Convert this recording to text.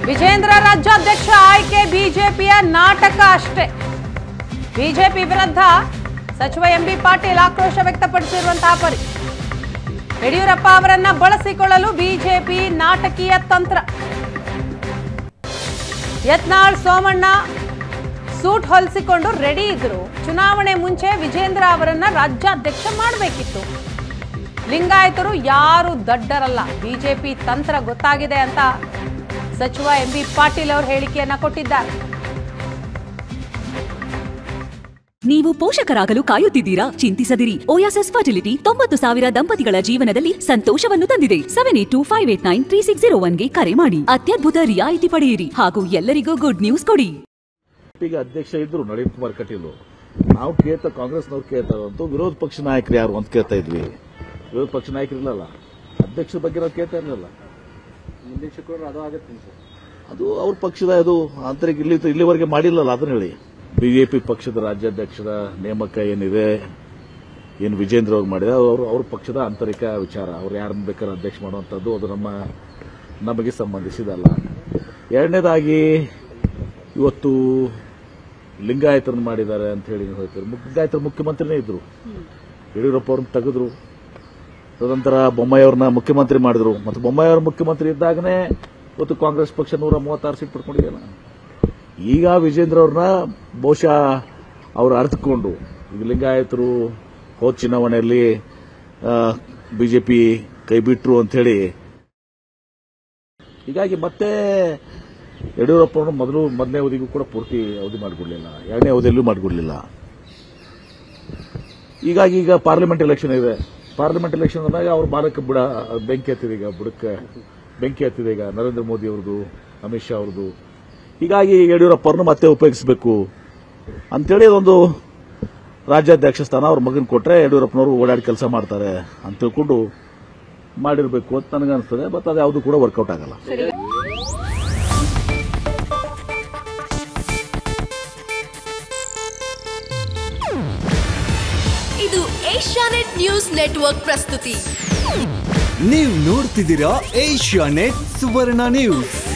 ವಿಜೇಂದ್ರ ರಾಜ್ಯಾಧ್ಯಕ್ಷ ಆಯ್ಕೆ ಬಿಜೆಪಿಯ ನಾಟಕ ಅಷ್ಟೇ ಬಿಜೆಪಿ ವಿರುದ್ಧ ಸಚಿವ ಎಂಬಿ ಪಾಟೀಲ್ ಆಕ್ರೋಶ ವ್ಯಕ್ತಪಡಿಸಿರುವಂತಹ ಪರಿ ಯಡಿಯೂರಪ್ಪ ಅವರನ್ನ ಬಳಸಿಕೊಳ್ಳಲು ಬಿಜೆಪಿ ನಾಟಕೀಯ ತಂತ್ರ ಯತ್ನಾಳ್ ಸೋಮಣ್ಣ ಸೂಟ್ ಹೊಲಿಸಿಕೊಂಡು ರೆಡಿ ಇದ್ರು ಚುನಾವಣೆ ಮುಂಚೆ ವಿಜೇಂದ್ರ ಅವರನ್ನ ರಾಜ್ಯಾಧ್ಯಕ್ಷ ಮಾಡಬೇಕಿತ್ತು ಲಿಂಗಾಯತರು ಯಾರು ದಡ್ಡರಲ್ಲ ಬಿಜೆಪಿ ತಂತ್ರ ಗೊತ್ತಾಗಿದೆ ಅಂತ ಸಚಿವ ಎಂ ಬಿ ಪಾಟೀಲ್ ಅವರು ಹೇಳಿಕೆಯನ್ನ ಕೊಟ್ಟಿದ್ದಾರೆ ನೀವು ಪೋಷಕರಾಗಲು ಕಾಯುತ್ತಿದ್ದೀರಾ ಚಿಂತಿಸದಿರಿ ಓಯಾಸಸ್ ಫರ್ಟಿಲಿಟಿ ತೊಂಬತ್ತು ಸಾವಿರ ದಂಪತಿಗಳ ಜೀವನದಲ್ಲಿ ಸಂತೋಷವನ್ನು ತಂದಿದೆ seven eight two five eight nine three six zero ಒನ್ಗೆ ಕರೆ ಮಾಡಿ ಅತ್ಯದ್ಭುತ ರಿಯಾಯಿತಿ ಪಡೆಯಿರಿ ಹಾಗೂ ಎಲ್ಲರಿಗೂ ಗುಡ್ ನ್ಯೂಸ್ ಕೊಡಿ ಈಗ ಅಧ್ಯಕ್ಷ ಇದ್ರು ನಳಿನ್ ಕುಮಾರ್ ಕಟೀಲು ನಾವು ಕೇಳ್ತಾ ಕಾಂಗ್ರೆಸ್ನವ್ರು ಕೇಳ್ತಾರಂತೂ ವಿರೋಧ ಪಕ್ಷ ನಾಯಕರು ಯಾರು ಅಂತ ಕೇಳ್ತಾ ಇದ್ವಿ ವಿರೋಧ ಪಕ್ಷ ನಾಯಕರು ಇಲ್ಲಲ್ಲ ಅಧ್ಯಕ್ಷರ ಬಗ್ಗೆ ನಾವು ಕೇಳ್ತಾ ಇರಲಿಲ್ಲ ಮುಂದಿನ ಶುಕ್ರವಾರ ಅದು ಆಗುತ್ತೆ ಸರ್ ಅದು ಅವ್ರ ಪಕ್ಷದ ಅದು ಆಂತರಿಕ ಇಲ್ಲಿ ಇಲ್ಲಿವರೆಗೆ ಮಾಡಿಲ್ಲಲ್ಲ ಅದನ್ನ ಹೇಳಿ ಬಿಜೆಪಿ ಪಕ್ಷದ ರಾಜ್ಯಾಧ್ಯಕ್ಷರ ನೇಮಕ ಏನಿದೆ ಏನು ವಿಜೇಂದ್ರ ಅವ್ರು ಮಾಡಿದೆ ಅವರು ಅವ್ರ ಪಕ್ಷದ ಆಂತರಿಕ ವಿಚಾರ ಅವ್ರು ಯಾರನ್ನ ಬೇಕಾದ್ರೆ ಅಧ್ಯಕ್ಷ ಮಾಡುವಂಥದ್ದು ಅದು ನಮ್ಮ ನಮಗೆ ಸಂಬಂಧಿಸಿದಲ್ಲ ಎರಡನೇದಾಗಿ ಇವತ್ತು ಲಿಂಗಾಯತರನ್ನ ಮಾಡಿದ್ದಾರೆ ಅಂತ ಹೇಳಿ ನೀವು ಹೇಳ್ತೀರಿ ಲಿಂಗಾಯತರ ಮುಖ್ಯಮಂತ್ರಿನೇ ಇದ್ರು ಯಡಿಯೂರಪ್ಪ ಅವ್ರನ್ನ ತೆಗೆದ್ರು ತದನಂತರ ಬೊಮ್ಮಾಯಿ ಅವ್ರನ್ನ ಮುಖ್ಯಮಂತ್ರಿ ಮಾಡಿದ್ರು ಮತ್ತು ಬೊಮ್ಮಾಯಿ ಅವ್ರ ಮುಖ್ಯಮಂತ್ರಿ ಇದ್ದಾಗನೇ ಇವತ್ತು ಕಾಂಗ್ರೆಸ್ ಪಕ್ಷ ನೂರ ಮೂವತ್ತಾರು ಸೀಟ್ ಪಡ್ಕೊಂಡಿದೆಯಲ್ಲ ಈಗ ವಿಜೇಂದ್ರ ಅವ್ರನ್ನ ಬಹುಶಃ ಅವರು ಅರ್ಥಕೊಂಡು ಈಗ ಲಿಂಗಾಯತರು ಹೋದ ಚುನಾವಣೆಯಲ್ಲಿ ಬಿಜೆಪಿ ಕೈ ಬಿಟ್ರು ಅಂಥೇಳಿ ಹೀಗಾಗಿ ಮತ್ತೆ ಯಡಿಯೂರಪ್ಪ ಅವರು ಮೊದಲು ಮೊದಲನೇ ಅವಧಿಗೂ ಕೂಡ ಪೂರ್ತಿ ಅವಧಿ ಮಾಡಿಕೊಡ್ಲಿಲ್ಲ ಎರಡನೇ ಅವಧಿಯಲ್ಲೂ ಮಾಡಿಕೊಡ್ಲಿಲ್ಲ ಹೀಗಾಗಿ ಈಗ ಪಾರ್ಲಿಮೆಂಟ್ ಎಲೆಕ್ಷನ್ ಇದೆ ಪಾರ್ಲಿಮೆಂಟ್ ಎಲೆಕ್ಷನ್ ಅಂದಾಗ ಅವ್ರ ಬಾಲಕ್ಕೆ ಬುಡ ಬೆಂಕಿ ಹತ್ತಿದೆ ಈಗ ಬುಡಕ್ಕೆ ಬೆಂಕಿ ಹತ್ತಿದೆ ಈಗ ನರೇಂದ್ರ ಮೋದಿ ಅವ್ರದ್ದು ಅಮಿತ್ ಶಾ ಅವ್ರದ್ದು ಹೀಗಾಗಿ ಯಡಿಯೂರಪ್ಪ ಅವ್ರನ್ನ ಮತ್ತೆ ಉಪಯೋಗಿಸಬೇಕು ಅಂತೇಳಿ ಅದೊಂದು ರಾಜ್ಯಾಧ್ಯಕ್ಷ ಸ್ಥಾನ ಅವ್ರ ಮಗನ ಕೊಟ್ರೆ ಯಡಿಯೂರಪ್ಪನವರು ಓಡಾಡಿ ಕೆಲಸ ಮಾಡ್ತಾರೆ ಅಂತ ತಿಳ್ಕೊಂಡು ಮಾಡಿರಬೇಕು ಅಂತ ನನಗನ್ಸ್ತದೆ ಬಟ್ ಅದು ಯಾವುದು ಕೂಡ ವರ್ಕೌಟ್ ಆಗಲ್ಲ ಇದು ಏಷ್ಯಾನೆಟ್ ನ್ಯೂಸ್ ನೆಟ್ವರ್ಕ್ ಪ್ರಸ್ತುತಿ ನೀವು ನೋಡ್ತಿದ್ದೀರಾ ಏಷ್ಯಾ ನೆಟ್ ಸುವರ್ಣ ನ್ಯೂಸ್